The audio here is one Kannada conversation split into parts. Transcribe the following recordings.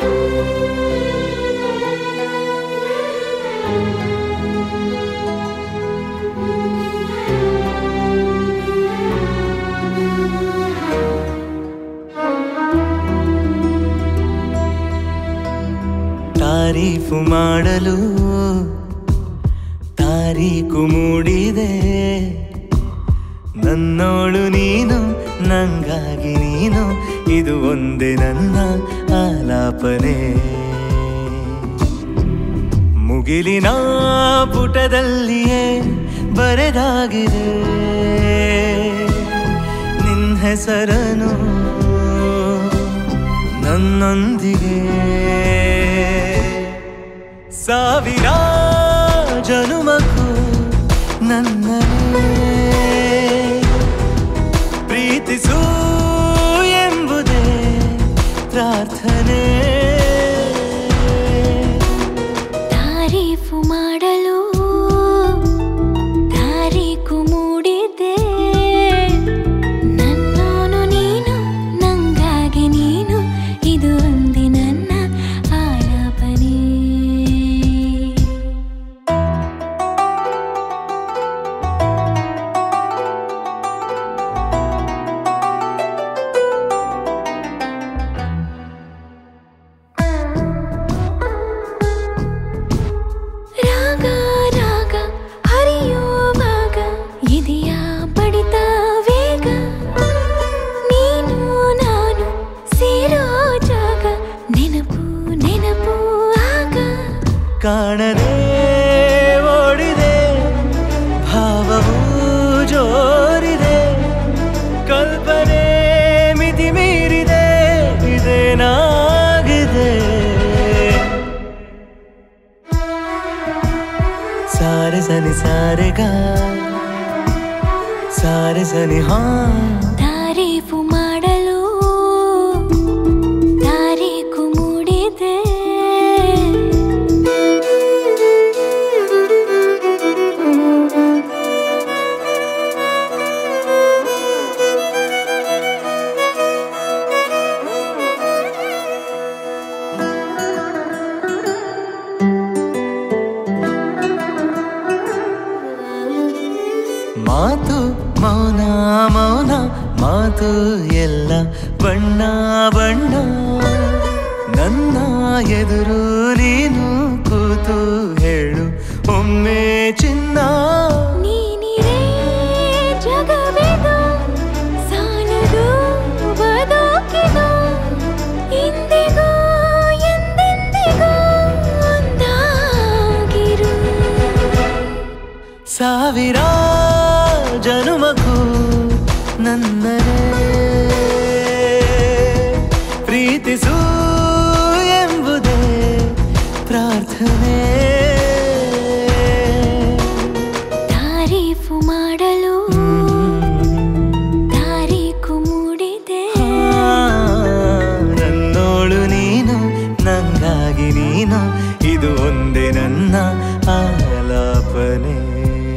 ತಾರೀಫು ಮಾಡಲು ತಾರೀಕು ಮೂಡಿದೆ ನನ್ನೋಳು ನೀನು ನಂಗಾಗಿ ನೀನು ಇದು ಒಂದೇ ನನ್ನ ಆಲಾಪನೆ ಮುಗಿಲಿನ ಪುಟದಲ್ಲಿಯೇ ಬರೆದಾಗಿದೆ ನಿನ್ನ ಹೆಸರನು ನನ್ನೊಂದಿಗೆ ಸಾವಿರ ಜನುಮಕ್ಕೂ ನನ್ನನ್ನೇ ಪ್ರೀತಿಸು ಎಂಬುದೇ ಪ್ರಾರ್ಥನೆ ತಾರೀಫು ಮಾಡಲು ತಾರೀಕು ಮೂಡಿದೆ ನನ್ನೋನು ನೀನು ನಂಗಾಗಿ ನೀನು ಇದು ಒಂದೇ ನನ್ನ ಆಲಾಪನೆ ರಾಗ ರಾಗ ಹರಿಯುವಾಗ ಇದೆಯ ಬಡಿತ ವೇಗ ನೀನು ನಾನು ಸೇರೋ ಜಾಗ ನೆನಪು ನೆನಪು ಆಗ ಕಾಣದೆ ಓಡಿದೆ ಭಾವವು ಜೋರಿದೆ ಕಲ್ಪನೆ ಮಿತಿ ಮೀರಿದೆ ಇದೇನಾಗಿದೆ ಸಾರೆ ಸನಿ ಸಾರೆಗ ಸಾರೆ ಸನಿ ಹಾ ತಾರೀಫು ಮಾಡಲು ತಾರೀಕು ಮೂಡಿದೆ ಮಾತು ಮೌನ ಮೌನ ಮಾತು ಎಲ್ಲ ಬಣ್ಣ ಬಣ್ಣ ನನ್ನ ಎದುರು ನೀನು ಕೂತು ಹೇಳು ಒಮ್ಮೆ ಚಿನ್ನ ನೀನಿರೇ ಜಗವೆದು ಸಾಲದು ಬದುಕಿದು ಇಂದಿಗೂ ಎಂದೆಂದಿಗೂ ಒಂದಾಗಿರು ಸಾವಿರ ಜನುಮಕ್ಕೂ ನನ್ನನೇ ಪ್ರೀತಿಸು ಎಂಬುದೇ ಪ್ರಾರ್ಥನೆ ತಾರೀಫು ಮಾಡಲು ತಾರೀಕು ಮೂಡಿದೆ ನನ್ನೋಳು ನೀನು ನಂಗಾಗಿ ನೀನು ಇದು ಒಂದೇ ನನ್ನ ಆಲಾಪನೆ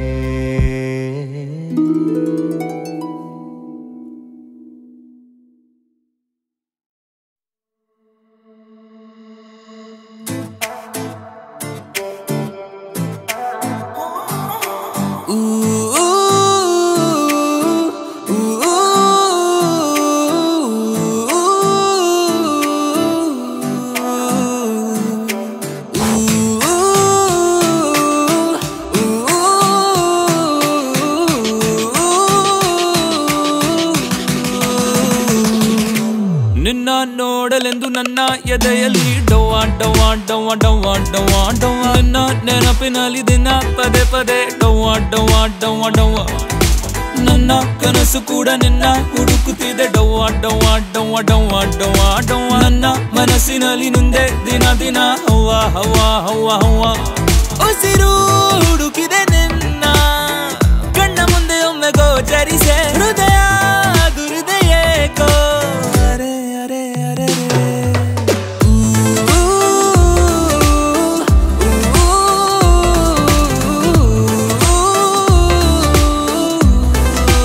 ನಿನ್ನ ನೋಡಲೆಂದು ನನ್ನ ಎದೆಯಲ್ಲಿ ಡವ್ವ ಡವ್ವ ಡವ್ವ ಡವ್ವ ಡವ್ವ ಡವ್ವ ನಿನ್ನ ನೆನಪಿನಲ್ಲಿ ದಿನ ಪದೇ ಪದೇ ಡವ್ವ ಡವ್ವ ಡವ್ವ ಡವ್ವ ನನ್ನ ಕನಸು ಕೂಡ ನಿನ್ನ ಹುಡುಕುತ್ತಿದೆ ಡವ್ವ ಡವ್ವ ಡವ್ವ ಡವ್ವ ಡವ್ವ ಡವ್ವ ನನ್ನ ಮನಸ್ಸಿನಲ್ಲಿ ಮುಂದೆ ದಿನ ದಿನ ಹವ್ವ ಹವ್ವ ಹವ್ವ ಹವ್ವ ಉಸಿರು ಹುಡುಕಿದೆ ನಿನ್ನ ಕಣ್ಣ ಮುಂದೆ ಒಮ್ಮೆ ಗೋಚರಿಸೆ ಹೃದಯ ದುರಿದೆಯೇ ಏಕೋ ಅರೆ ಅರೆ ಅರೆ ಅರೆ. ಊ,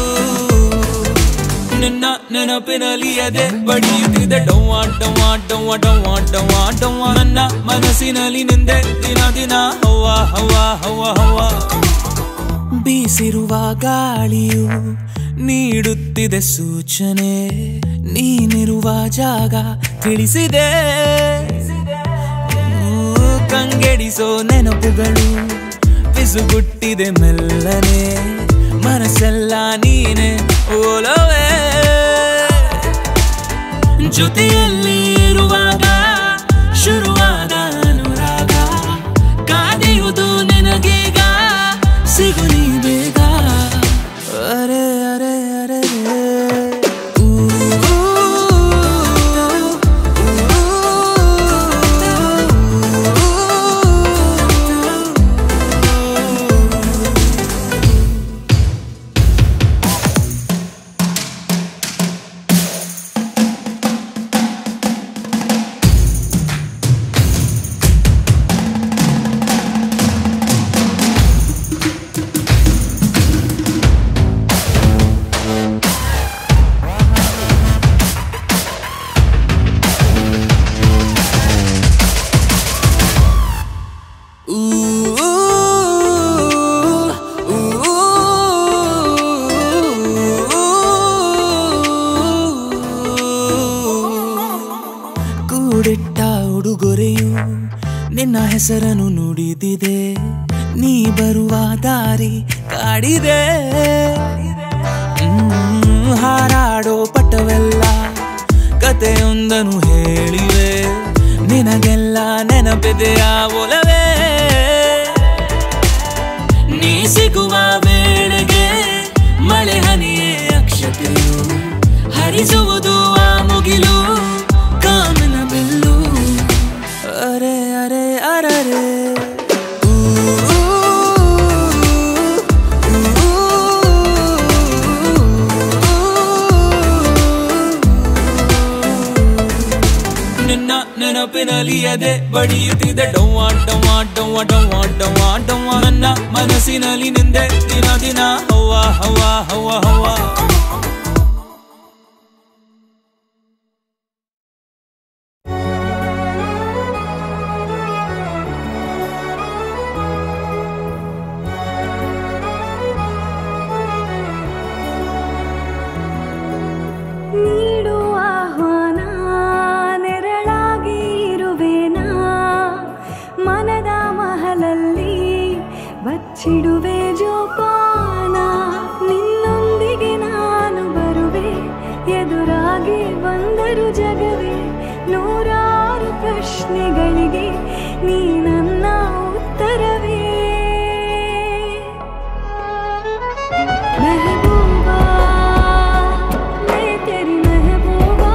ನಿನ್ನ ನೆನಪಿನಲ್ಲಿ ಎದೆ ಬಡಿಯುತ್ತಿದೆ ಡವ್ವ ಡವ್ವ ಡವ್ವ ಡವ್ವ ಡವ್ವ ಡವ್ವ ನನ್ನ ಮನಸ್ಸಿನಲ್ಲಿ ನಿಂದೆ ದಿನ ದಿನ ಹವ್ವ ಹವ್ವ ಹವ್ವ ಹವ್ವ ಬೀಸಿರುವ ಗಾಳಿಯು ನೀಡುತ್ತಿದೆ ಸೂಚನೆ ನೀನಿರುವ ಜಾಗ ತಿಳಿಸಿದೆ ಊ, ಕಂಗೆಡಿಸೋ ನೆನಪುಗಳು ಪಿಸುಗುಟ್ಟಿದೆ ಮೆಲ್ಲನೆ ಮನಸ್ಸೆಲ್ಲ ನೀನೆ ಓಲವೇ ಜೊತೆಯಲ್ಲಿ ಇರುವಾಗ ಶುರುವಾದ ಅನುರಾಗ ಕಾದಿಯುವುದು ನಿನಗೀಗ ಸಿಗುನಿ ಬೇಗ ಅರೆ ಅರೆ ಅರೆ ರೇ. ಊ, ಊ, Ooh, ooh, ಕೂಡಿಟ್ಟ ಉಡುಗೊರೆಯು ನಿನ್ನ ಹೆಸರನ್ನು ನುಡಿದಿದೆ ನೀ ಬರುವ ದಾರಿ ಕಾಡಿದೆ ಹ್ಮ್, ಹಾರಾಡೋ ಪಟವೆಲ್ಲ ಕತೆಯೊಂದನು ಹೇಳಿವೆ ನಿನಗೆಲ್ಲ ನೆನಪಿದೆಯ ಒಲವೇ ನೀ ಸಿಗುವ ವೇಳೆಗೆ ಮಳೆ ಹನಿಯೇ ಅಕ್ಷತೆಯು ಹರಿಸುವುದು ಆ ಮುಗಿಲು ಕಾಮನ ಬೆಲ್ಲು ಅರೆ ಅರೆ ಅರರೆ ಊ, ಊ, ನಿನ್ನ ನೆನಪಿನಲ್ಲಿ ಎದೆ ಬಡಿಯುತ್ತಿದೆ ಡವ್ವ ಡವ್ವ ಡವ್ವ ಡವ್ವ ಡವ್ವ ಡವ್ವ ನನ್ನ ಮನಸ್ಸಿನಲ್ಲಿ ನಿಂದೆ ದಿನ ದಿನ ಹವ್ವ ಹವ್ವ ಹವ್ವ ಹವ್ವ ನೀಡು ಆಹ್ವಾನ ನೆರಳಾಗಿ ಇರುವೆನಾ ಮನದ ಮಹಲಲ್ಲಿ ಬಚ್ಚಿಡುವೆ ಜೋಪಾನ ನಿನ್ನೊಂದಿಗೆ ನಾನು ಬರುವೆ ಎದುರಾಗಿ ಬಂದರು ಜಗವೇ ನೂರಾರು ಪ್ರಶ್ನೆಗಳಿಗೆ ನೀ ನನ್ನ ಉತ್ತರವೇ महबूबा मैं तेरी महबूबा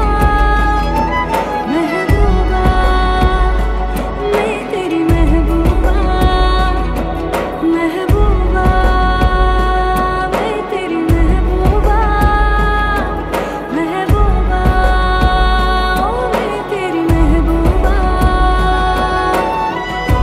महबूबा मैं तेरी महबूबा महबूबा मैं तेरी महबूबा महबूबा ओ मैं तेरी महबूबा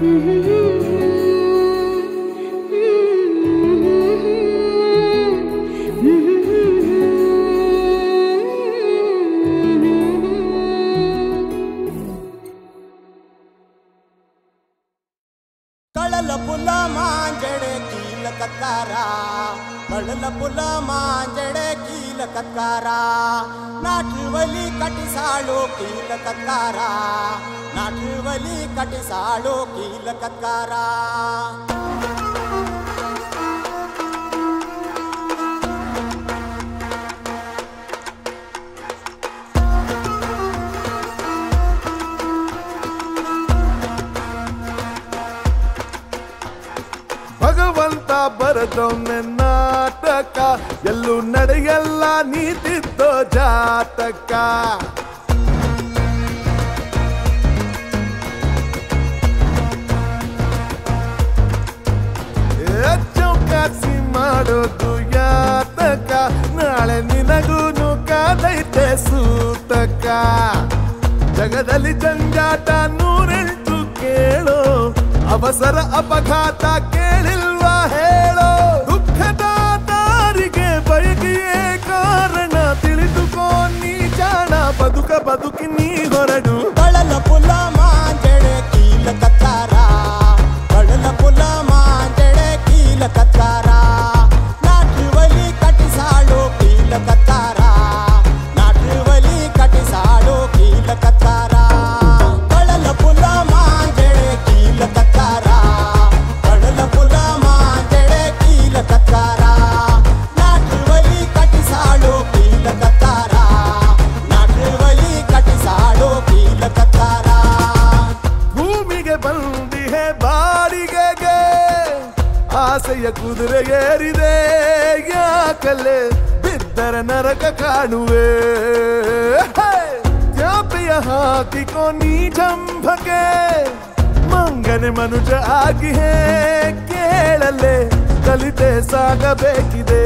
ಕಳಲ ಪುಲ ಮಾಂಜಡೆ ಕೀಲ ಕತ್ತಾರ ಕಳಲ ಪುಲ ಮಾಂಜಡೆ ಕೀಲ ಕತ್ತಾರ ನಾಟುವಲಿ ಕಟಿಸಾಳು ಕೀಲ ಕತ್ತಾರ ನಾಟುವಲಿ ಕಟಿಸಾಳು ಕೀಲ ಕತ್ತಾರ ಭಗವಂತ ಬರೆದೊಮ್ಮೆ ನಾಟಕ ಎಲ್ಲೂ ನಡೆಯಲ್ಲ ನೀತಿದ್ದೋ ಜಾತಕ ಏ ಚೌಕಾಸಿ ಮಾಡೋದು ಯಾತಕ ನಾಳೆ ನಿನಗೂನು ಕಾದೈತೆ ಸೂತಕ ಜಗದಲ್ಲಿ ಜಂಜಾಟ ನೂರೆಂಟು ಕೇಳೋ ಅವಸರ ಅಪಘಾತ ಕೇಳಿಲ್ವಾ ಹೇಳೋ ದುಃಖದ ದಾರಿಗೆ ಬಯಕೆಯೇ ಕಾರಣ ತಿಳಿದುಕೋ ನೀ ಜಾಣ ಬದುಕ ಬದುಕಿ ನೀ ಹೊರಡು ಕಳಲ ಪುಲ ಮಾಂಜಡೆ ಕೀಲ ಕತ್ತಾರ ಕಳಲ ಪುಲ ಮಾಂಜಡೆ ಕೀಲ ಕತ್ತಾರ ನಾಟುವಲಿ ಕಟಿಸಾಳು ಕೀಲ ಕತ್ತಾರ ನಾಟುವಲಿ ಕಟಿಸಾಳು ಕೀಲ ಕತ್ತಾರ ಕಳಲ ಪುಲ ಮಾಂಜಡೆ ಕೀಲ ಕತ್ತಾರ ಕಳಲ ಪುಲ ಮಾಂಜಡೆ ಕೀಲ ಕತ್ತಾರ ನಾಟುವಲಿ ಕಟಿಸಾಳು ಕೀಲ ಕತ್ತಾರ ನಾಟುವಲಿ ಕಟಿಸಾಳು ಕೀಲ ಕತ್ತಾರ ಭೂಮಿಗೆ ಬಂದಿಹೆ ಬಾಡಿಗೆಗೆ ಆಸೆಯ ಕುದುರೆ ಏರಿದೆ ಯಾಕಲೆ ಬಿದ್ದರೆ ನರಕ ಕಾಣುವೆ ಹೇ! ತ್ಯಾಪೆಯ ಹಾಕಿಕೋ ನೀ ಜಂಭಕ್ಕೆ ಮಂಗನೆ ಮನುಜ ಆಗಿ ಹೇ ಕೇಳಲೆ ಕಲಿತೆ ಸಾಗಬೇಕಿದೆ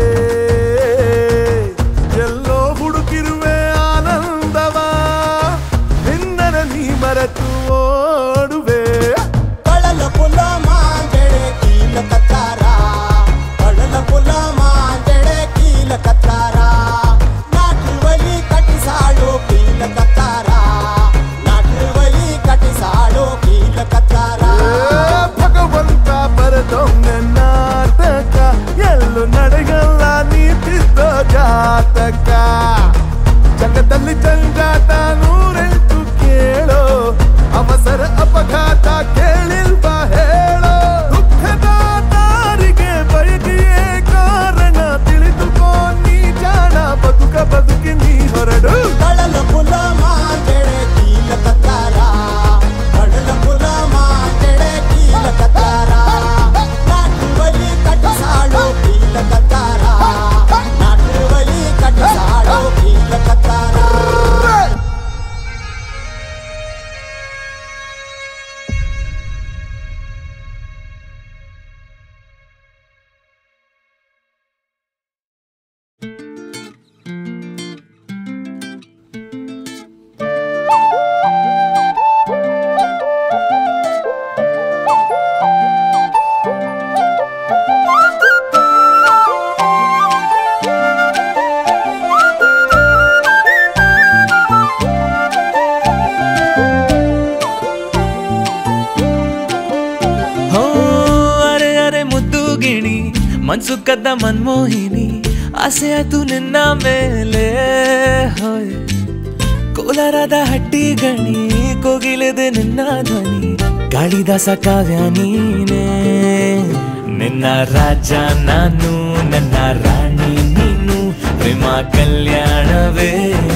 ಎಲ್ಲೋ ಹುಡುಕಿರುವೆ ಆನಂದವ ನಿನ್ನನ ನೀ ಮರೆತು ಓಡುವೆ ಕಳಲ ಪುಲ ಮಾಂಜಡೆ ಕೀಲ ಕತ್ತಾರ ಕಳಲ ಪುಲ ಮಾಂಜಡೆ ಕೀಲ ಕತ್ತಾರ ನಾಟುವಲಿ ಕಟಿಸಾಳು ಕೀಲ ಕತ್ತಾರ ನಾಟುವಲಿ ಕಟಿಸಾಳು ಕೀಲ ಕತ್ತಾರ ಏ, ಭಗವಂತ ಬರೆದೊಮ್ಮೆ ನಾಟಕ ಎಲ್ಲೂ ನಡೆಯಲ್ಲ ನೀತಿದ್ದೋ ಜಾತಕ ಜಗದಲ್ಲಿ ಜಂಜಾಟ ನೂರೆಂಟು ಕೇಳೋ ಅವಸರ ಅಪಘಾತ ಕೇಳಿಲ್ವಾ ಹೇಳೋ ದುಃಖದ ದಾರಿಗೆ ಬಯಕೆಯೇ ಕಾರಣ ತಿಳಿದುಕೋ ನೀ ಜಾಣ ಬದುಕ ಬದುಕಿ ನೀ ಹೊರಡು ಕಳಲ ಪುಲ ಮಾಂಜಡೆ ಕೀಲ ಕತ್ತಾರ ಕಡಲ ಪುಲ ಮಾಂಜಡೆ ಕೀಲ ಕತ್ತಾರ ನಾಟುವಲಿ ಕಟಿಸಾಳು ಕೀಲ ಕತ್ತಾರ ನಾಟುವಲಿ ಕಟಿಸಾಳು ಕೀಲ ಕತ್ತಾರ ಹೋ ಅರೆ ಅರೆ ಮುದ್ದು ಗಿಣಿ ಮನ್ಸು ಕದ್ದ ಮನ್ಮೋಹಿನಿ ಆಸೆ ಆತು ನಿನ್ನ ಮೇಲೆ ಹೋಯ್ ಕೋಲಾರದ ಹಟ್ಟಿ ಗಣಿ ಕೋಗಿಲೆದೆ ನಿನ್ನ ಧ್ವನಿ ಕಾಳಿದಾಸ ಕಾವ್ಯ ನೀನೇ ನಿನ್ನ ರಾಜ ನಾನು ನನ್ನ ರಾಣಿ ನೀನು ಪ್ರೇಮ ಕಲ್ಯಾಣವೇ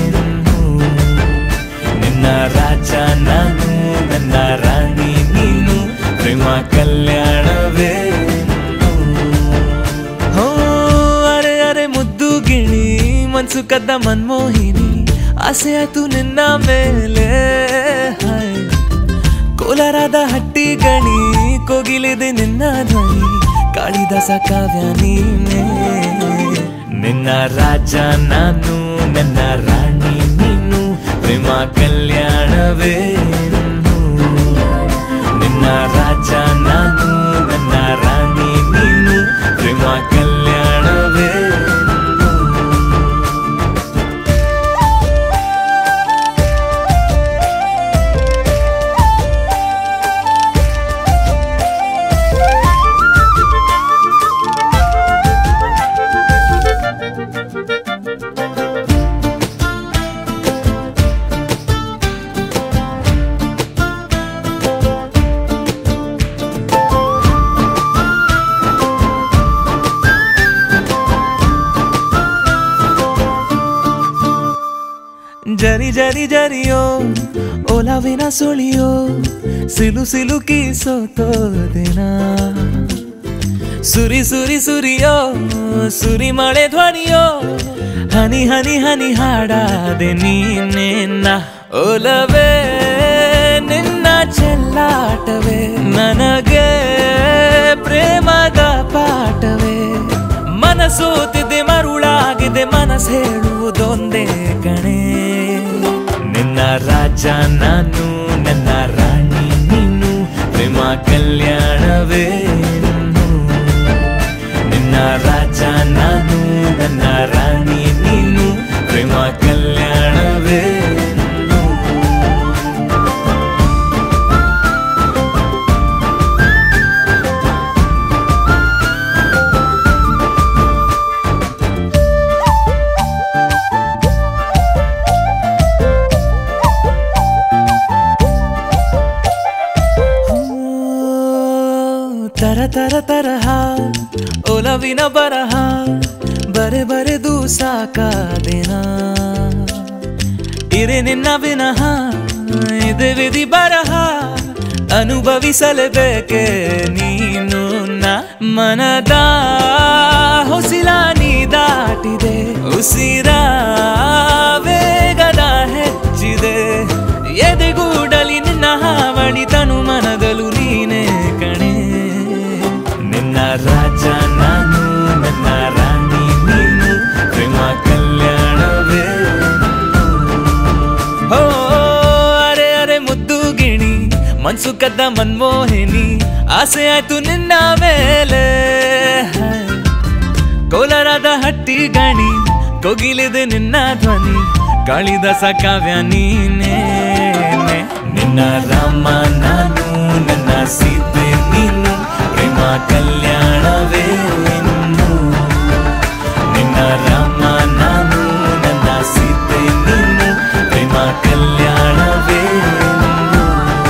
ನಿನ್ನ ರಾಜ ನಾನು ನನ್ನ ರಾಣಿ ನೀನು ಪ್ರೇಮ ಕಲ್ಯಾಣವೇ ಹೋ ಅರೆ ಅರೆ ಮುದ್ದು ಗಿಣಿ ಮನ್ಸು ಕದ್ದ ಮನ್ಮೋಹಿನಿ ಆಸೆ ಆತು ನಿನ್ನ ಮೇಲೆ ಹಾಯ್ ಕೋಲಾರದ ಹಟ್ಟಿ ಗಣಿ ಕೋಗಿಲಿದೆ ನಿನ್ನ ಧ್ವನಿ ಕಾಳಿದಾಸ ಕಾವ್ಯ ನೀನೇ ನಿನ್ನ ರಾಜ ನಾನು ನನ್ನ ರಾಣಿ ನೀನು ಪ್ರೇಮ ಕಲ್ಯಾಣವೇ ನಿನ್ನ ರಾಜ ಜರಿ ಜರಿ ಜರಿಯೋ ಒಲವಿನ ಸುಳಿಯೋ ಸಿಲು ಸಿಲುಕಿ ಸೋತೋದೆನಾ ಸುರಿ ಸುರಿ ಸುರಿಯೋ ಸುರಿ ಮಳೆ ಧ್ವನಿಯೋ ಹನಿ ಹನಿ ಹನಿ ಹಾಡಾದೆ ನೀನೇನ ಒಲವೇ ನಿನ್ನ ಚೆಲ್ಲಾಟವೇ ನನಗೆ ಪ್ರೇಮದ ಪಾಠವೇ ಮನಸೋತಿದೆ ಮರುಳಾಗಿದೆ ಮನಸ್ಸು ಹೇಳುವುದೊಂದೇ ಕಣೆ ನಿನ್ನ ರಾಜ ನಾನು ನನ್ನ ರಾಣಿ ನೀನು ಪ್ರೇಮ ಕಲ್ಯಾಣವೇ ಇನ್ನು. ನಿನ್ನ ರಾಜ ನಾನು ನನ್ನ ರಾಣಿ ನೀನು ಪ್ರೇಮ ಕಲ್ಯಾಣವೇ ಇನ್ನು. ತರ ತರ ತರಹ ಒಲವಿನ ಬರಹ ಬರೆ ಬರೆದು ಸಾಕಾದೆನ ಇರೆ ನಿನ್ನ ವಿನಃ ಇದೆ ವಿಧಿ ಬರಹ ಅನುಭವಿಸಲೇಬೇಕೆ ನೀನು ನ ಮನದ ಹೊಸಿಲ ನೀ ದಾಟಿದೆ ಉಸಿರ ವೇಗದ ಹೆಚ್ಚಿದೆ ಎದೆಗೂಡಲಿ ನಿನ್ನ ಹಾವಳಿ ತನು ಮನದಲು ನೀನೇ ಕಣೆ ನಿನ್ನ ರಾಜ ನಾನು ನನ್ನ ರಾಣಿ ನೀನು ಪ್ರೇಮ ಕಲ್ಯಾಣವೇ ಹೋ ಅರೆ ಅರೆ ಮುದ್ದು ಗಿಣಿ ಮನ್ಸು ಕದ್ದ ಮನ್ಮೋಹಿನಿ ಆಸೆ ಆಯ್ತು ನಿನ್ನ ಮೇಲೆ ಕೋಲಾರದ ಹಟ್ಟಿ ಗಣಿ ಕೋಗಿಲಿದೆ ನಿನ್ನ ಧ್ವನಿ ಕಾಳಿದಾಸ ಕಾವ್ಯ ನೀನೇ ನಿನ್ನ ರಾಮ ನಾನು ನನ್ನ ಸೀತೆ ನೀನು ಪ್ರೇಮ ಕಲ್ಯಾಣವೇ ಇನ್ನು ನಿನ್ನ ರಾಮ ನಾನು ನನ್ನ ಸೀತೆ ನೀನು ಪ್ರೇಮ ಕಲ್ಯಾಣವೇ ಇನ್ನು.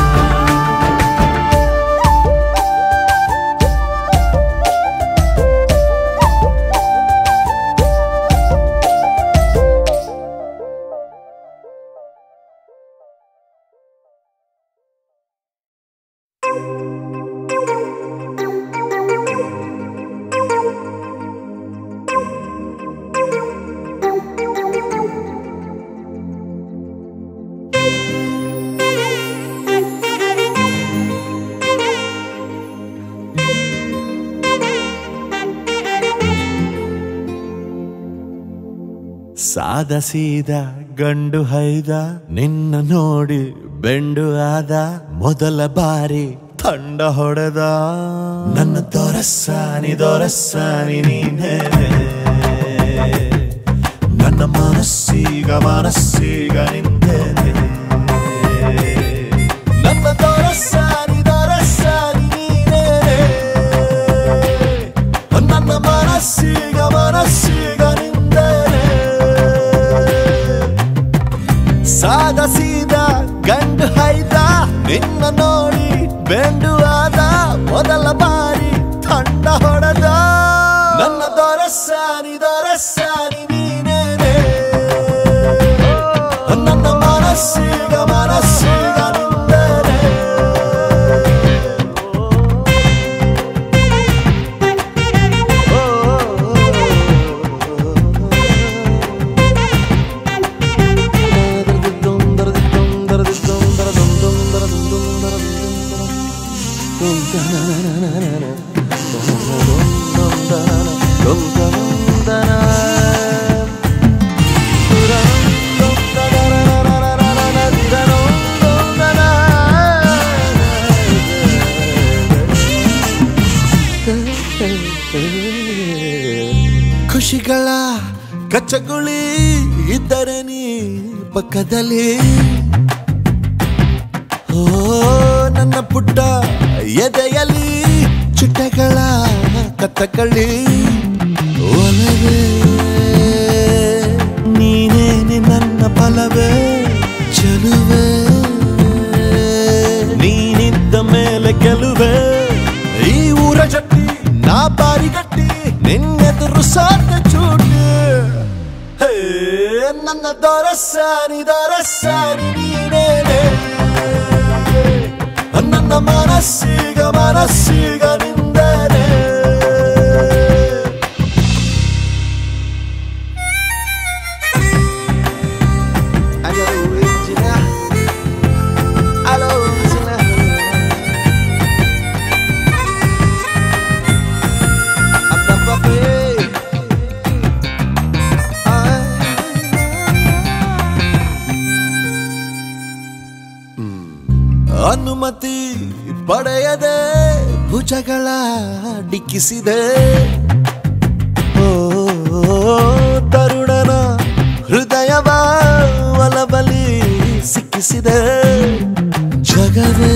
ಸಾದ ಸೀದ ಗಂಡು ಹೈದ ನಿನ್ನ ನೋಡಿ ಬೆಂಡು ಆದ ಮೊದಲ ಬಾರಿ ತಂಡ ಹೊಡೆದ ನನ್ನ ದೊರಸ್ಸಾನಿ ದೊರಸ್ಸಾನಿ ನೀನೇ ನನ್ನ ಮನಸ್ಸೀಗ ಮನಸ್ಸೀಗ ನಿಂದೇನೆ ನನ್ನ ದೊರಸ್ಸಾನಿ ದೊರಸ್ಸಾನಿ ನೀನೇ ನನ್ನ ಮನಸ್ಸೀಗ ಮನಸ್ಸೀಗ ನಿಂದೇನೆ ಸಾದ ಸೀದ ಗಂಡು ಹೈದ ನಿನ್ನ ನೋಡಿ ಬೆಂಡು ಆದ ಮೊದಲ ಬಾರಿ ತಂಡ ಹೊಡೆದ ನನ್ನ ದೊರಸ್ಸಾನಿ ದೊರಸ್ಸಾನಿ ನೀನೇನೆ ನನ್ನ ಮನಸ್ಸೀಗ ಮನಸ್ಸೀಗ ನಿಂದೇನೆ ಖುಷಿಗಳ ಕಚ್ಚಗುಳಿ ಇದ್ದರೆ ನೀ ಪಕ್ಕದಲ್ಲಿ ಓ ನನ್ನ ಪುಟ್ಟ ಎದೆಯಲ್ಲಿ ಚಿಟ್ಟೆಗಳ ಕತ್ತಕಳಿ ಒಲವೇ ನೀನೇನೆ ನನ್ನ ಬಲವೇ ಚೆಲುವೆ ನೀನಿದ್ದ ಮೇಲೆ ಗೆಲುವೆ ಈ ಊರ ಜಟ್ಟಿ ನಾ ಬಾರಿ ಗಟ್ಟಿ ನಿನ್ನೆದುರು ಸಾಧ್ಯ ಚೂಟಿ ಹೇ ನನ್ನ ದೊರಸಾನಿ ದೊರಸಾನಿ ನೀನೇನೆ ನನ್ನ ಮನಸ್ಸೀಗ ಮನಸ್ಸೀಗ ನಿಂದನೆ Allô, Gina. Allô, Gina. I'm the puppy. ಅನುಮತಿ ಪಡೆಯದೆ ಭುಜಗಳ ಡಿಕ್ಕಿಸಿದೆ ಓ ತರುಣನ ಹೃದಯವ ಒಲಬಲಿ ಸಿಕ್ಕಿಸಿದೆ ಜಗವೇ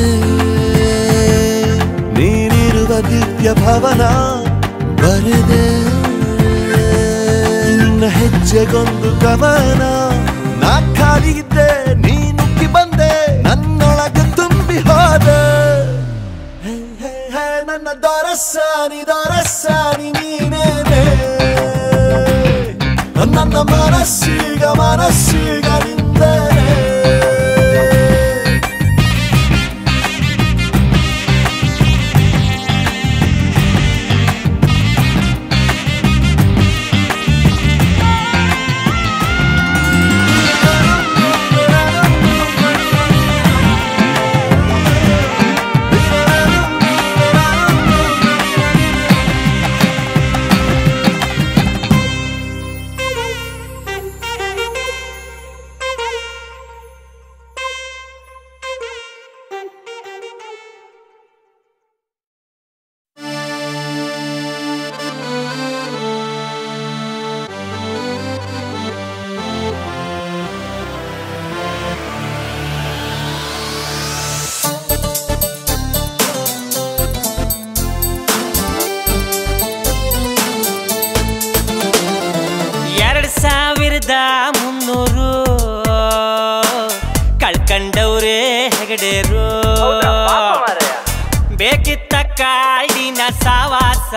ನೀನಿರುವ ದಿವ್ಯ ಭವನ ಬರೆದೆ ನಿನ್ನ ಹೆಜ್ಜೆಗೊಂದು ಗಮನ ನಾ ಖಾಲಿ ಇದ್ದೆ ನೀ ನುಗ್ಗಿ ಬಂದೆ ನನ್ನೊಳಗೆ ತುಂಬಿ ಹೋದೆ ಹೇ, ಹೇ, ಹೇ, ನನ್ನ ದೊರಸಾನಿ ದೊರಸಾನಿ ನೀನೇನೆ ನನ್ನ ಮನಸ್ಸೀಗ ಮನಸ್ಸೀಗ ನಿಂದನೆ ಎರಡ್ ಸಾವಿರದ ಮುನ್ನೂರು ಕಳ್ಕಂಡವ್ರೆ ಹೆಗಡೇರು ಬೇಕಿತ್ತ ಕಾಡಿನ ಸಾವಾಸ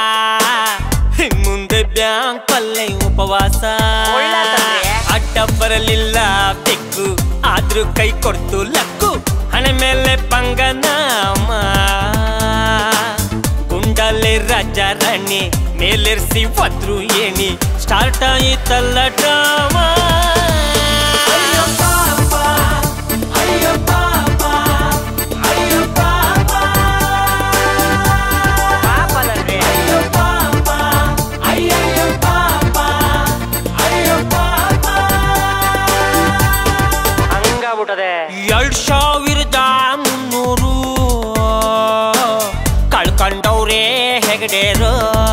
ಮುಂದೆ ಬ್ಯಾಂಕ್ ಪಲ್ಲೆ ಉಪವಾಸ ಅಡ್ಡ ಬರಲಿಲ್ಲ ಬೆಕ್ಕು ಆದ್ರೂ ಕೈ ಕೊಡ್ತು ಲಕ್ಕು ಹಣೆ ಮೇಲೆ ಪಂಗನಾಮ ಗುಂಡಲೆ ರಾಜ ರಾಣಿ ಮೇಲೆರ್ಸಿ ಒದ್ರು ಏಣಿ ಸ್ಟಾರ್ಟ್ ಆಯಿತಲ್ಲ ಡ್ರಾಮಾ ಹಂಗಾಗ್ಬಿಟ್ಟದೆ ಎರಡ್ ಸಾವಿರದ ಮುನ್ನೂರು ಕಳ್ಕೊಂಡವ್ರೆ ಹೆಗಡೇರು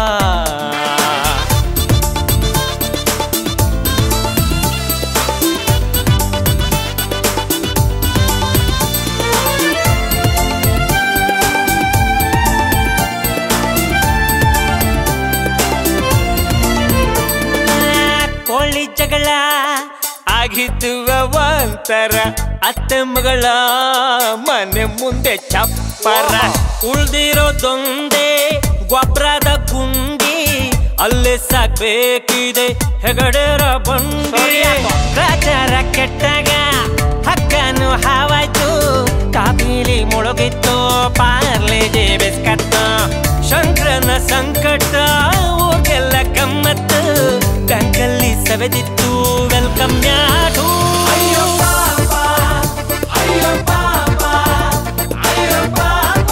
ಕೋಳಿ ಜಗಳ ಆಗಿದ್ದು ಒಂತರ ಅತ್ತೆ ಮಗಳ ಮನೆ ಮುಂದೆ ಚಪ್ಪರ ಉಳ್ದಿರೋದೊಂದೇ ಗೊಬ್ಬರದ ಗುಂಡಿ ಅಲ್ಲೇ ಸಾಕ್ಬೇಕಿದೆ ಹೆಗಡೆರ ಬಂಡಿ ಪ್ರಚಾರ ಕೆಟ್ಟಾಗ ಹಕ್ಕನು ಹಾವಾಯ್ತು ಕಾಬಿಲಿ ಮುಳುಗಿತ್ತು ಪಾರ್ಲೆಜೆ ಬಿಸ್ಕತ್ತು ಶಂಕರನ ಸಂಕಟ ಊರ್ಗೆಲ್ಲ ಗಮ್ಮತ್ತು ಕಂಕಲ್ಲಿ ಸವೆದಿತ್ತು ವೆಲ್ಕಮ್ ಯಾಟು ಅಯ್ಯೋ ಪಾಪ ಅಯ್ಯೋ ಪಾಪ ಅಯ್ಯೋ ಪಾಪ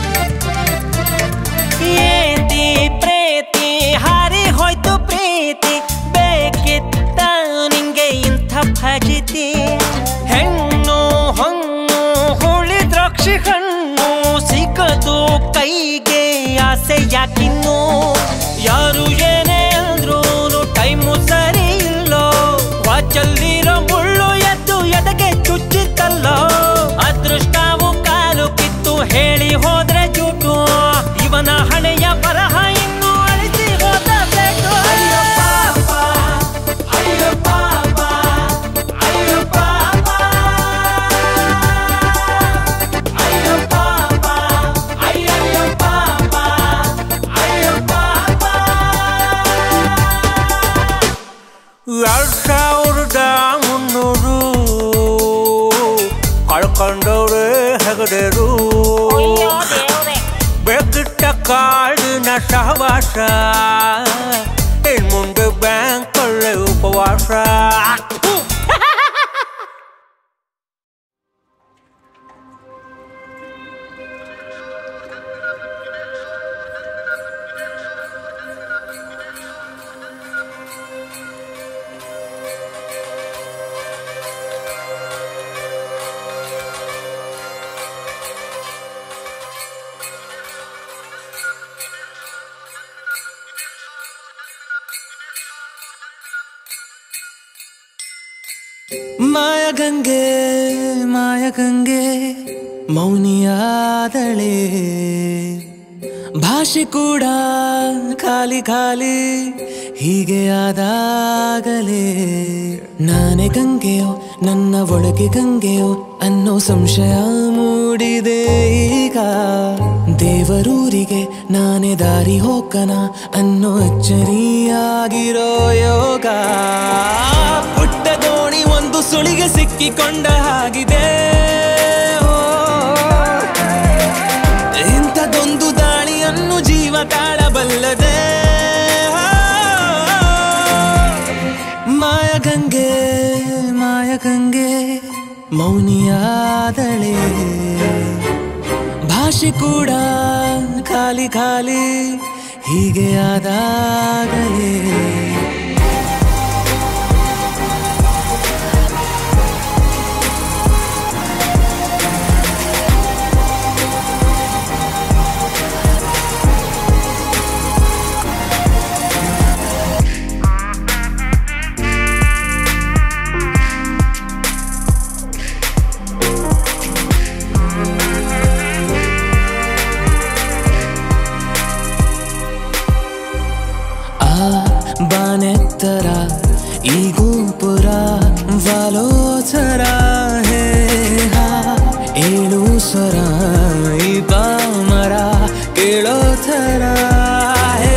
ಏತಿ ಪ್ರೇತಿ ಹಾರಿ ಹೋಯ್ತು ಪ್ರೀತಿ ಕಂಡವ್ರೆ ಹೆಗಡೆರು ಬೇಕಿಟ್ಟ ಕಾಡಿನ ಸಹವಾಸ ಇನ್ ಮುಂದೆ ಬ್ಯಾಂಕ್ ಒಳ್ಳೆ ಉಪವಾಸ ಮಾಯಗಂಗೆ ಮಾಯಗಂಗೆ ಮೌನಿಯಾದಳೆ ಭಾಷೆ ಕೂಡ ಖಾಲಿ ಖಾಲಿ ಹೀಗೆ ಆದಾಗಲೇ ನಾನೇ ಗಂಗೆಯೋ ನನ್ನ ಒಳಗೆ ಗಂಗೆಯೋ ಅನ್ನೋ ಸಂಶಯ ಮೂಡಿದೆ ಈಗ ದೇವರೂರಿಗೆ ನಾನೇ ದಾರಿ ಹೋಗನ ಅನ್ನೋ ಅಚ್ಚರಿಯಾಗಿರೋ ಯೋಗ ಪುಟ್ಟ ದೋಣಿ ಒಂದು ಸುಳಿಗೆ ಸಿಕ್ಕಿಕೊಂಡ ಹಾಗಿದೆ ಓ. ಇಂಥದೊಂದು ದಾಳಿಯನ್ನು ಜೀವ ತಾಳಬಲ್ಲದೆ ಮಾಯಗಂಗೆ ಮಾಯಗಂಗೆ ಮೌನಿಯಾದಳೆ ಭಾಷೆ ಕೂಡ ಖಾಲಿ ಖಾಲಿ ಹೀಗೆ ಆದಾಗಲೇ ಆ ಬಾನೆತ್ತರ ಈ ಗೋಪುರ ವಾಲೋಚರ ಹೇ ಹಾ ಏಳು ಸ್ವರ ಈ ಬಾಮರ ಕೇಳೋ ಥರ ಹೇ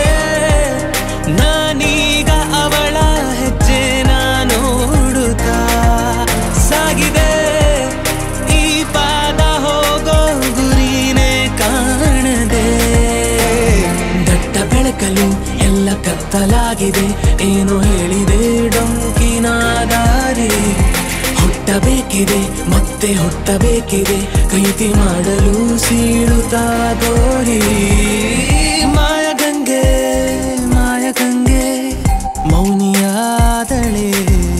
ನಾನೀಗ ಅವಳ ಹೆಜ್ಜೆ ನೋಡುತ್ತಾ ಸಾಗಿದೆ ಈ ಪಾದ ಹೋಗೋ ಗುರಿನೇ ಕಾಣದೆ ದಟ್ಟ ಬೆಳಕಲು ಎಲ್ಲ ಕತ್ತಲಾಗಿದೆ ಏನು ಹೇಳಿದೆ ಡೊಂಕಿನ ದಾರಿ ಹುಟ್ಟಬೇಕಿದೆ ಮತ್ತೆ ಹುಟ್ಟಬೇಕಿದೆ ಪ್ರೀತಿ ಮಾಡಲು ಸೀಳುತ್ತಾ ಗೋರಿ ಮಾಯಗಂಗೆ ಮಾಯಗಂಗೆ ಮೌನಿಯಾದಳೆ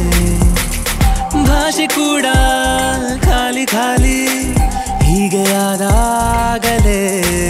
ಭಾಷೆ ಕೂಡ ಖಾಲಿ ಖಾಲಿ ಹೀಗೆ ಆದಾಗಲೇ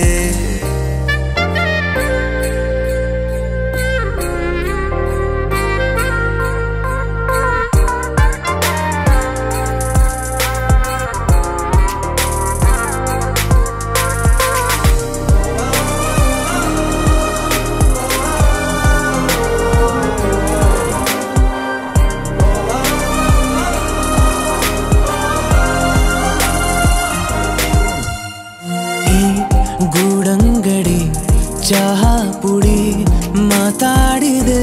ಈ ಗೂಡಂಗಡಿ ಚಹಾ ಪುಡಿ ಮಾತಾಡಿದೆ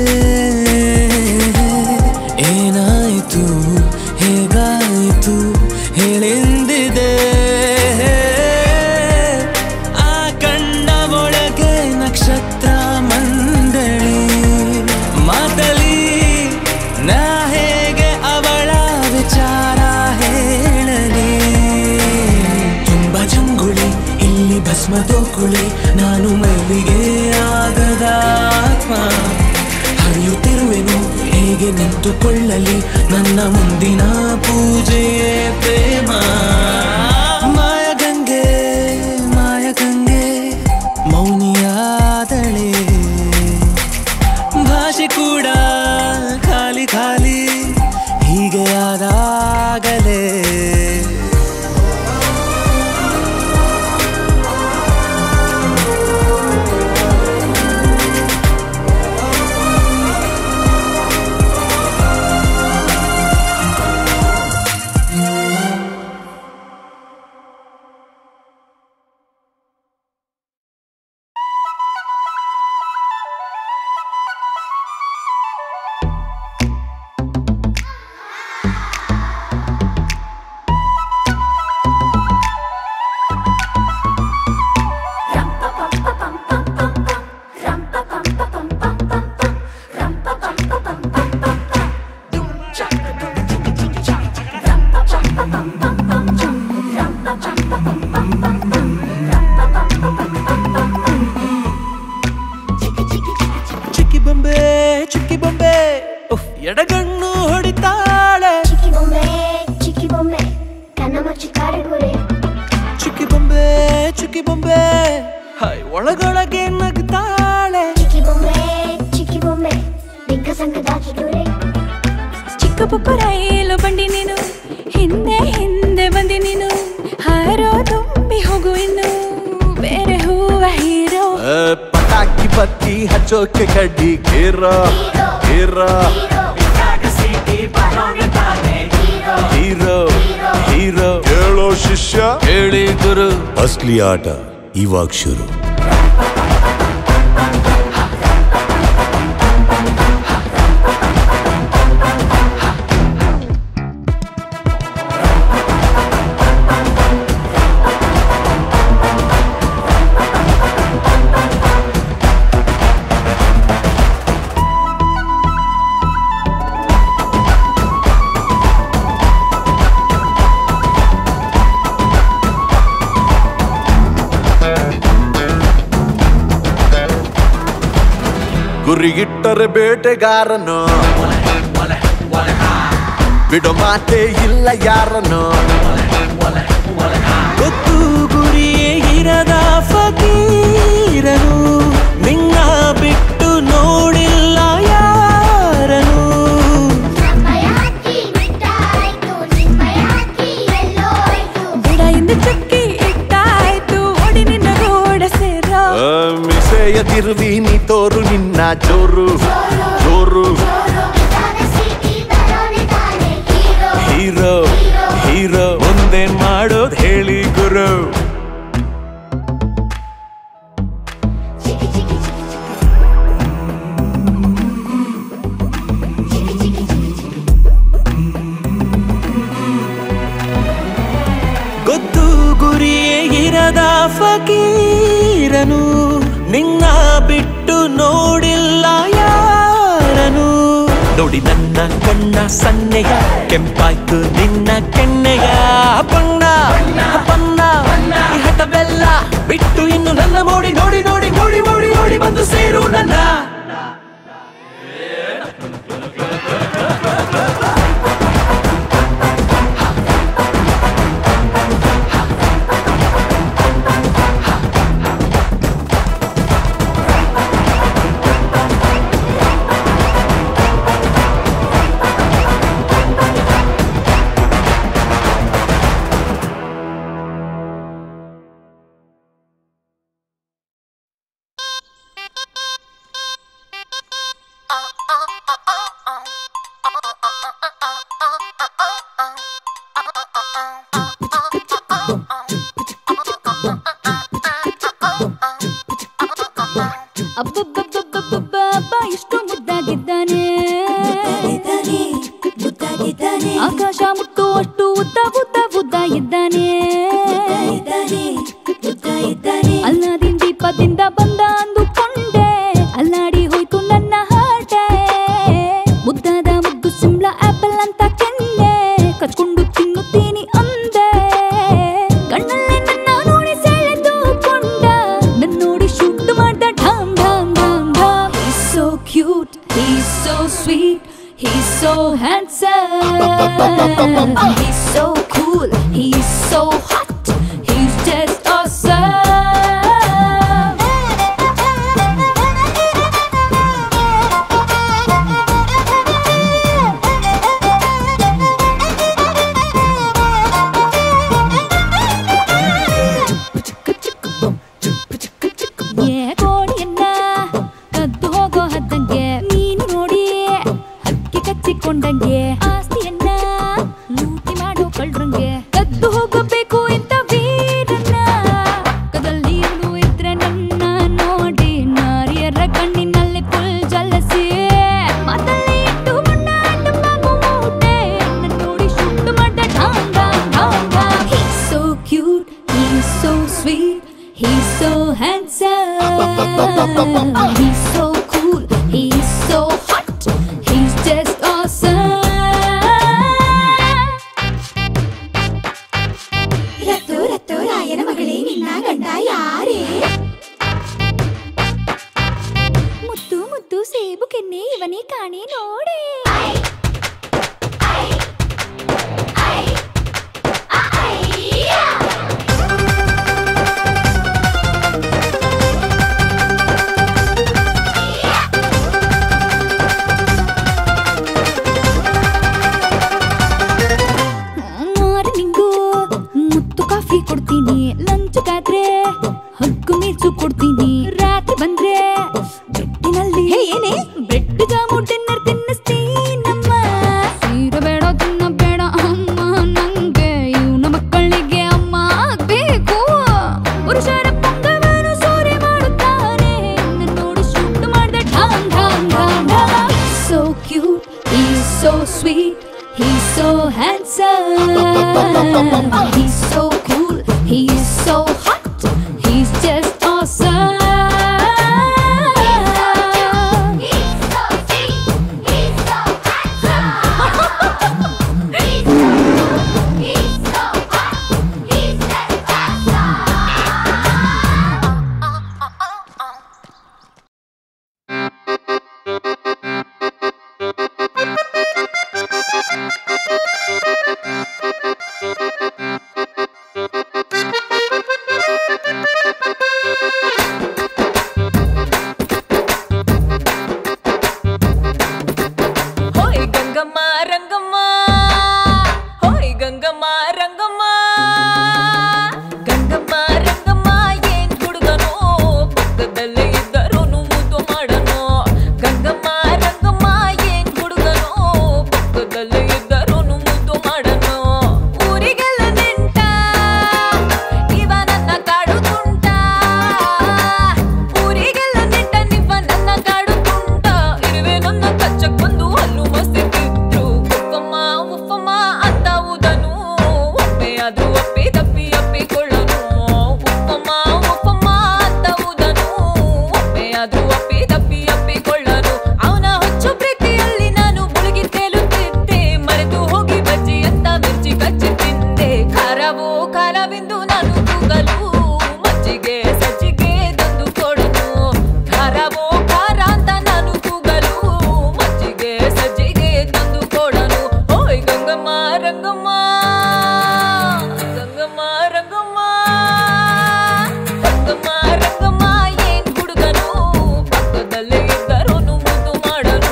ಏನಾಯ್ತು ಹೇಗಾಯ್ತು ಹೇಳೆಂದಿದೆ ಆ ಕಣ್ಣ ಒಳಗೆ ನಕ್ಷತ್ರ ಮಂಡಳಿ ಮಾತಲಿ ನಾ ಹೇಗೆ ಅವಳ ವಿಚಾರ ಹೇಳಲಿ ತುಂಬ ಜಂಗುಳಿ ಇಲ್ಲಿ ಭಸ್ಮದೋ ಕುಳಿ ನಾನು ಮೈಲಿಗೆ ಆಗದ ಆತ್ಮ ಹರಿಯುತ್ತಿರುವೆನು ಹೇಗೆ ನಿಂತುಕೊಳ್ಳಲಿ ನನ್ನ ಮುಂದಿನ ಪೂಜೆಯೇ ಪ್ರೇಮ ಮಾಯಗಂಗೆ ಮಾಯಗಂಗೆ ಮೌನಿಯಾದಳೆ ಭಾಷೆ ಕೂಡ ಖಾಲಿ ಖಾಲಿ ಹೀಗೆ ಆದಾಗಲೇ ಚಿಕ್ಕಾರೆ ಗುರೆ ಚುಕ್ಕಿ ಬೊಂಬೆ ಚುಕ್ಕಿ ಬೊಂಬೆ ಹಾಯ್ ಒಳಗೊಳಗೆ ನಗ್ತಾಳೆ ಚಿಕ್ಕಿ ಬೊಂಬೆ ಚಿಕ್ಕಿ ಬೊಂಬೆ ಬಿಗ್ಗ ಸಂಕದಾಕಿ ಗುರೆ ಚಿಕ್ಕ ಪುಕ್ಕ ರೈಲು ಬಂಡಿ ನೀನು ಹಿಂದೆ ಹಿಂದೆ ಬಂದಿ ನೀನು ಹಾರೋ ತುಂಬಿ ಹೋಗು ಇನ್ನು ಬೇರೆ ಹೂವ ಹೀರೋ ಏ, ಪಟಾಕಿ ಬತ್ತಿ ಹಚ್ಚೋಕೆ ಕಡ್ಡಿ ಗೇರ ಗೇರ ಹೀರೋ ಹೀರೋ ಹೇಳೋ ಶಿಷ್ಯ ಹೇಳಿ ಗುರು ಅಸ್ಲಿ ಆಟ ಇವಾಗ ಶುರು ಗುರಿಗಿಟ್ಟರೆ ಬೇಟೆಗಾರನು ಬಿಡೋ ಮಾತೆ ಇಲ್ಲ ಯಾರನು ಗೊತ್ತು ಗುರಿಯೇ ಇರದ ಫಕೀರನು ನಿನ್ನ ಬಿಟ್ಟು ನೋಡಿಲ್ಲ ಯಾರನು ನಮ್ಮಯಾಕಿ ಬಿಟ್ಟಾಯ್ತು ನಿಮ್ಮಯಾಕಿ ಎಲ್ಲೋಯ್ತು ಬಿಡ ಎಂದು ಚುಕ್ಕಿ ಇಟ್ಟಾಯ್ತು ಓಡಿ ನಿನ್ನ ರೋಡ ಸೇರೋ ಆ, ಮಿಸೆಯ ತಿರುವಿ ನೀ ತೋರು ನಿನ್ನ ಜೋರು ಜೋರು ಇದಾಗ ಸಿಟಿ ಬರೋನೆ ತಾನೆ ಹೀರೋ ಹೀರೋ ಹೀರೋ ಮುಂದೇನ್ ಮಾಡೋದ್ ಹೇಳಿ ಗುರು ಚಿಕ್ಕಿ ಚಿಕ್ಕಿ ಚಿಕ್ಕಿ ಚಿಕ್ಕಿ ಚಿಕ್ಕಿ ಚಿಕ್ಕಿ ಚಿಕ್ಕಿ ಗೊತ್ತು ಗುರಿಯೇ ಇರದ ಫಕೀರನು ನಿನ್ನ ಬಿಟ್ಟು ನೋಡಿಲ್ಲ ಯಾರನು ನೋಡಿ ನನ್ನ ಕಣ್ಣ ಸನ್ನೆಯ ಕೆಂಪಾಯ್ತು ನಿನ್ನ ಕೆನ್ನೆಯ ಬಣ್ಣ ಬಣ್ಣ ಈ ಹಠ ಬೆಲ್ಲ ಬಿಟ್ಟು ಇನ್ನು ನನ್ನ ಮೋಡಿ ನೋಡಿ ನೋಡಿ ನೋಡಿ ನೋಡಿ ನೋಡಿ ಬಂದು ಸೇರು ನನ್ನ ಅಬ್ಬಬ್ಬಬ್ಬಬ್ಬಬ್ಬ ಎಷ್ಟು ಮುದ್ದಾಗಿದ್ದಾನೆ ಆಕಾಶ ಮುಟ್ಟುವಷ್ಟು ಉದ್ದ ಉದ್ದ ಉದ್ದ ಇದ್ದಾನೆ ಅಲ್ಲಾದಿನ್ ದೀಪದಿಂದ ಬಂದ ಅಂದುಕೊಂಡೆ ಅಲ್ಲಾಡಿ ಹೋಯ್ತು ನನ್ನ ಹಾಟೆ ಮುದ್ದಾದ ಮುದ್ದು ಸಿಂಬ್ಳ ಆಪಲ್ ಅಂತ ಕೆನ್ನೆ ಕಚ್ಕೊಂಡು ತಿನ್ನುತ್ತೀನಿ ಅಂದೆ ಕಣ್ಣಲ್ಲೇ ನನ್ನ ನೋಡಿ ಸೆಳೆದುಕೊಂಡ ನನ್ನ ನೋಡಿ ಶೂಟ್ ಮಾಡ್ದ ಢಾಮ್ ಢಾಮ್ ಢಾಮ್ ಢಾಮ್ He's so cute, he's so sweet, he's so handsome. He's so cool, he's so hot, he's just awesome. ಏ ಕೋಳಿಯನ್ನ ಕದ್ದು ಹೋಗೋ ಹದ್ದಂಗೆ ನೀನು ನೋಡಿ ಹಕ್ಕಿ ಕಚ್ಚಿಕೊಂಡಂಗೆ ಆಸ್ತಿಯನ್ನ ಲೂಟಿ ಮಾಡೋ ಕಳ್ರಂಗೆ ಕದ್ದು ಹೋಗಬೇಕು ಇಂತ ವೀರನ್ನ ಕದಲ್ಲಿರುಳು ಇದ್ರೆ ನನ್ನ ನೋಡಿ ನಾರಿಯರ ಕಣ್ಣಿನಲ್ಲಿ ಫುಲ್ ಜಲಸಿ ಮಾತಲ್ಲಿ ಇಟ್ಟು ಮಣ್ಣ ನಮ್ಮ ಮೂಟೆ ನನ್ನ ನೋಡಿ ಶುಟ್ಟು ಮಾಡ್ದ ಢಾಂಗ್ ಢಾಂಗ್ ಢಾಂಗ್ ಢಾಂಗ್ He's so cute, he's so sweet, he's so handsome. He's so cool, he's so hot, he's just awesome. ರತ್ತು ರತ್ತು ರಾಯನ ಮಗಳೇ ನಿನ್ನ ಗಂಡ ಯಾರೇ ಮುದ್ದು ಮುದ್ದು ಸೇಬು ಕೆನ್ನೆ ಇವನೇ ಕಾಣೆ ನೋಡೆ ಐ ಕೊಡ್ತೀನಿ ಲಂಚಕ್ಕಾದ್ರೆ ಹಗ್ಗು ಮೀಸು ಕೊಡ್ತೀನಿ ರಾತ್ರಿ ಬಂದ್ರೆ ಬೆಟ್ಟಿನಲ್ಲಿ ಏನೇ ಬ್ರೆಡ್ ಜಾಮು ಡಿನ್ನರ್ ತಿನ್ನಿಸ್ತೀನಮ್ಮ ಸೀರೆ ಬೇಡ ತಿನ್ನ ಬೇಡ ಅಮ್ಮ ನಂಗೆ ಇವನ ಮಕ್ಕಳಿಗೆ ಅಮ್ಮ ಆಗ್ಬೇಕು ಪುರುಷರ ಪಂಗವನ್ನು ಸೂರೆ ಮಾಡುತ್ತಾನೆ ನನ್ನ ನೋಡಿ ಶೂಟ್ ಮಾಡ್ದೆ ಢಾಂಗ್ ಢಾಂಗ್ ಢಾಂಗ್ ಢಾಂಗ್ so cute he's so sweet he's so handsome he's so cool he's so hot he's just awesome ಹೋಯ್ ಗಂಗಮ್ಮ ರಂಗಮ್ಮ ಹೋಯ್ ಗಂಗಮ್ಮ ರಂಗಮ್ಮ ಗಂಗಮ್ಮ ರಂಗಮ್ಮ ಏನ್ ಹುಡುಗನೋ ಪಕ್ಕದಲ್ಲೇ ಇದ್ದರು ಮುದ್ದು ಮಾಡನು ಗಂಗಮ್ಮ ರಂಗಮ್ಮ ಏನ್ ಹುಡುಗನೋ ಪಕ್ಕದಲ್ಲೇ ಇದ್ದರು ಮುದ್ದು ಮಾಡನು ಊರಿಗೆಲ್ಲ ನೆಂಟ ಇವ ನನ್ನ ಕಾಡು ತುಂಟ ಊರಿಗೆಲ್ಲ ನೆಂಟ ನಿವ ನನ್ನ ಕಾಡು ತುಂಟ ಇರುವೆ ನನ್ನ ಕಚ್ಚಕ್ ಬಂದು ಹಲ್ಲು ಮಸ್ತಿದ್ರು ಉಪ್ಪಮ್ಮ ಉಪ್ಪಮ್ಮ ಅಂತ ಉದನು ಒಪ್ಪೆ ಆದ್ರೂ ಒಪ್ಪಿ ತಪ್ಪಿ ಅಪ್ಪಿಕೊಳ್ಳನು ಉಪ್ಪಮ್ಮ ಉಪ್ಪಮ್ಮ ಅಂತ ಉದನು ಒಪ್ಪೆ ಆದ್ರೂ ಒಪ್ಪಿ ತಪ್ಪಿ ಅಪ್ಪಿಕೊಳ್ಳನು ಅವನ ಹೊಚ್ಚು ಪ್ರೀತಿಯಲ್ಲಿ ನಾನು ಮುಳುಗಿ ತೇಲುತ್ತಿದ್ದೆ ಮರೆತು ಹೋಗಿ ಬಜ್ಜಿ ಅಂತ ಮಿರ್ಚಿ ಕಚ್ಚಿ ತಿಂದೆ ಖಾರವೋ ಖಾರವೆಂದು ನಾನು ಕೂಗಲು ಮಜ್ಜಿಗೆ ಸಜ್ಜಿಗೆ ತಂದು ಕೊಡನು ಖಾರವೋ ಖಾರ ಅಂತ ನಾನು ಕೂಗಲು ಮಜ್ಜಿಗೆ ಸಜ್ಜಿಗೆ ತಂದು ಕೊಡನು ಓಯ್ ಗಂಗಮ್ಮ ರಂಗಮ್ಮ ಗಂಗಮ್ಮ ರಂಗಮ್ಮ ರಂಗಮ್ಮ ರಂಗಮ್ಮ ಏನ್ ಹುಡುಗನು ಪಕ್ಕದಲ್ಲೇ ಇದ್ದರು ಮುದ್ದು ಮಾಡನು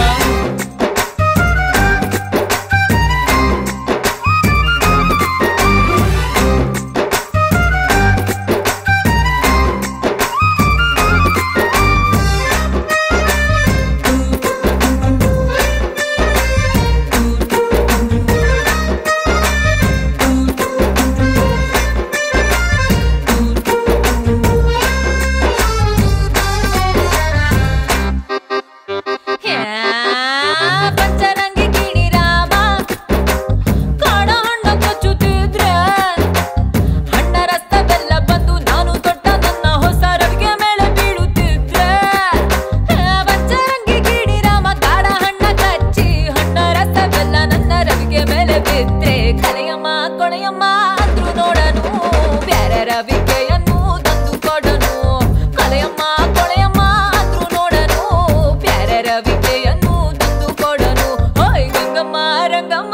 ಪಂಚರಂಗಿ ಗಿಣಿ ರಾಮ ಕಾಡ ಹಣ್ಣ ಕಚ್ಚುತ್ತಿದ್ರೆ ಹಣ್ಣ ರಸ್ತ ಬೆಲ್ಲ ಬಂದು ನಾನು ತೊಟ್ಟ ನನ್ನ ಹೊಸ ರವಿಗೆ ಮೇಲೆ ಬೀಳುತ್ತಿದ್ರೆ ಪಂಚರಂಗಿ ಗಿಣಿ ರಾಮ ಕಾಡ ಹಣ್ಣ ಕಚ್ಚಿ ಹಣ್ಣ ರಸ ಬೆಲ್ಲ ನನ್ನ ರವಿಗೆ ಮೇಲೆ ಬಿದ್ರೆ ಕಲೆಯಮ್ಮ ಕೊಳೆಯಮ್ಮ ಅಂದ್ರು ನೋಡನು ಬ್ಯಾರೆ ರವಿಕೆಯನ್ನು ತಂದು ಕೊಡನು ಕಲೆಯಮ್ಮ ಕೊಳೆಯಮ್ಮ ಅಂದ್ರು ನೋಡನು ಬ್ಯಾರೆ ರವಿಕೆಯನ್ನು ತಂದು ಕೊಡನು ಹೋಯ್ ಗಂಗಮ್ಮ ರಂಗಮ್ಮ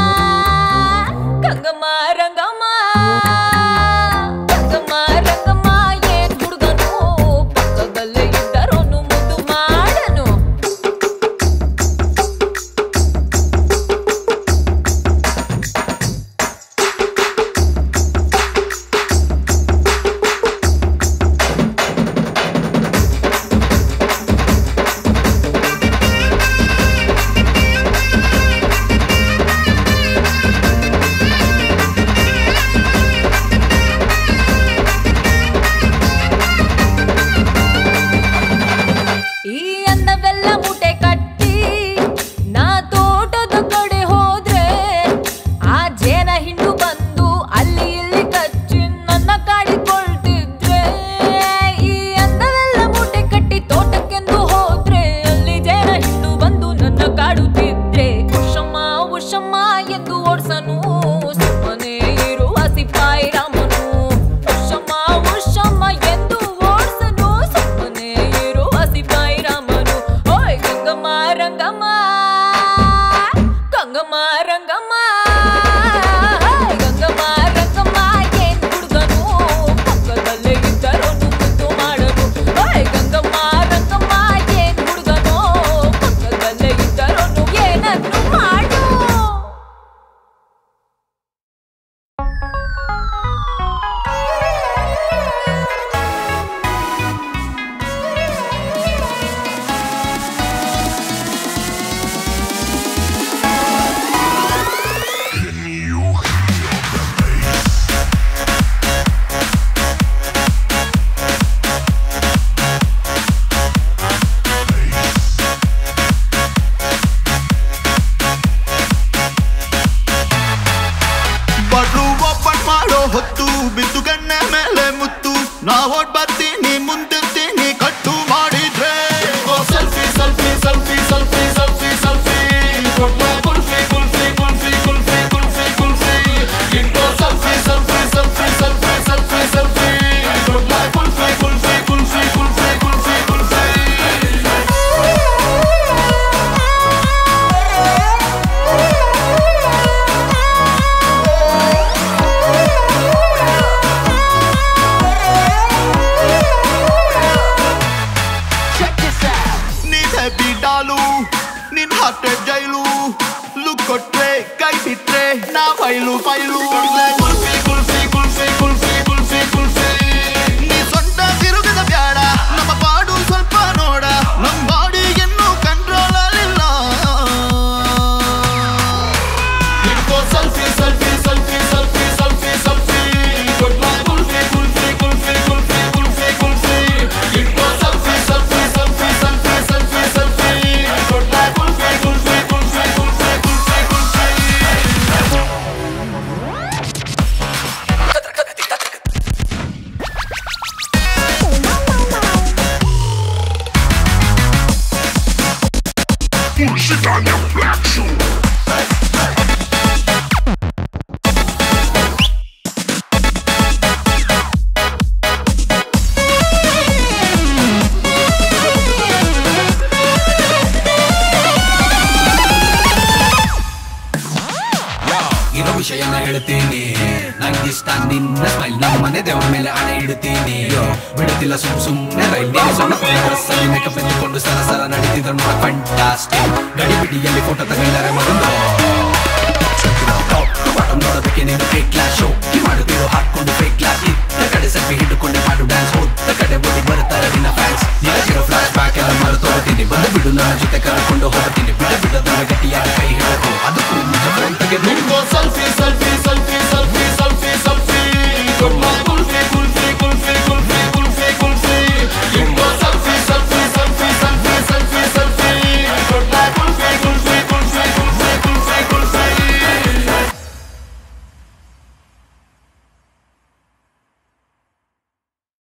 ಗಂಗಮ್ಮ ರಂಗಮ್ಮ ಗಂಗಮ್ಮ ರಂಗಮ್ಮ ಏನ್ ಹುಡುಗನು ಪಕ್ಕದಲ್ಲೇ ಇದ್ದರೋನು ಮುದ್ದು ಮಾಡನು ಹೊತ್ತು ಬಿದ್ದು ಕಣ್ಣ ಮೇಲೆ ಮುತ್ತು ನಾ ಓಡ್ ಬರ್ತೀನಿ ಮುಂದಿರ್ತೀನಿ ಕಟ್ಟು ಮಾಡಿದ್ರೆ selfie selfie selfie selfie selfie selfie kulfi kulfi kulfi kulfi kulfi kulfi into selfie selfie selfie selfie selfie selfie kulfi kulfi kulfi kulfi kulfi kulfi ನೀನ್ ಹೆಬ್ಬಿ ಡಾಲು ನಿನ್ ಹಾಟೆ ಜೈಲು ಲುಕ್ ಕೊಟ್ರೆ ಕೈ ಬಿಟ್ರೆ ನಾ ಫೈಲು ಫೈಲು ಕುಲ್ಫಿ ಕುಲ್ಫಿ ಕುಲ್ಫಿ ಕುಲ್ಫಿ ಕುಲ್ಫಿ ಕುಲ್ಫಿ ನೀ ಸೊಂಟ ತಿರುಗದ ಬ್ಯಾಡ ನಮ್ಮ ಪಾಡು ಸ್ವಲ್ಪ ನೋಡ ನಮ್ ಬಾಡಿ ಇನ್ನೂ ಕಂಟ್ರೋಲ್ ಅಲ್ಲಿಲ್ಲ ಹಿಡ್ಕೋ selfie selfie selfie selfie selfie selfie ಕೊಡ್ಲಾ ಕುಲ್ಫಿ ಕುಲ್ಫಿ ಕುಲ್ಫಿ ಕುಲ್ಫಿ ಕುಲ್ಫಿ ಕುಲ್ಫಿ ಹಿಡ್ಕೋ selfie selfie selfie selfie selfie selfie ಕೊಡ್ಲಾ ಕುಲ್ಫಿ ಕುಲ್ಫಿ ಕುಲ್ಫಿ ಕುಲ್ಫಿ ಕುಲ್ಫಿ ಕುಲ್ಫಿ ಇರೋ ವಿಷಯನ ಹೇಳ್ತೀನಿ ನಂಗಿಷ್ಟ ನಿನ್ನ ಸ್ಮೈಲ್ ನಮ್ಮ ಮನೆ ದೇವ್ರ ಮೇಲೆ ಹಣೆ ಇಡ್ತೀನಿ ಬಿಡುತ್ತಿಲ್ಲ ಸುಮ್ ಸುಮ್ನೆ ರೈಲ್ ಸಣ್ಣ ಡ್ರೆಸ್ ಅಲ್ಲಿ ಮೇಕಪ್ ಎತ್ಕೊಂಡು ಸಲ ಸಲ ನಡೀತಿದ್ರು ನೋಡ ಫಂಟಾಸ್ಟಿಕ್ ಗಡಿ ಬಿಡಿಯಲ್ಲಿ ಫೋಟೋ ತಗೊಂಡರೆ ಮಗಂದು ಬಾಟಮ್ ನೋಡೋದಕ್ಕೆ ನೀನು ಫೇಕ್ ಕ್ಲಾಸ್ ಶೋ ಮಾಡುತ್ತಿರೋ ಹಾಕೊಂಡು ಫೇಕ್ ಕ್ಲಾಸ್ ಇತ್ತ ಕಡೆ ಸೆಲ್ಫಿ ಹಿಡ್ಕೊಂಡೆ ಮಾಡು ಡ್ಯಾನ್ಸ್ ಹೋದ ಕಡೆ ಬುದ್ಧಿ ಬರ್ತಾರೆ ನಿನ್ನ ಫ್ಯಾನ್ಸ್ ನೀರಾಗಿರೋ ಫ್ಲಾಶ್ ಬ್ಯಾಕ್ ಎಲ್ಲ ಮರೆತು ಹೋಗ್ತೀನಿ ಬಂದು ಬಿಡು ನನ್ನ ಜೊತೆ ಕರ್ಕೊಂಡು ಹೋಗ್ತೀನಿ ಬಿಡ ಬಿಡದ ಗಟ್ಟಿಯಾಗಿ ಕೈ ಹಿಡಕು ಅದಕ್ಕೂ ಮುಂಚೆ ಫೋನ್ ತೆಗೆದು ಹಿಡ್ಕೋ selfie selfie selfie selfie selfie selfie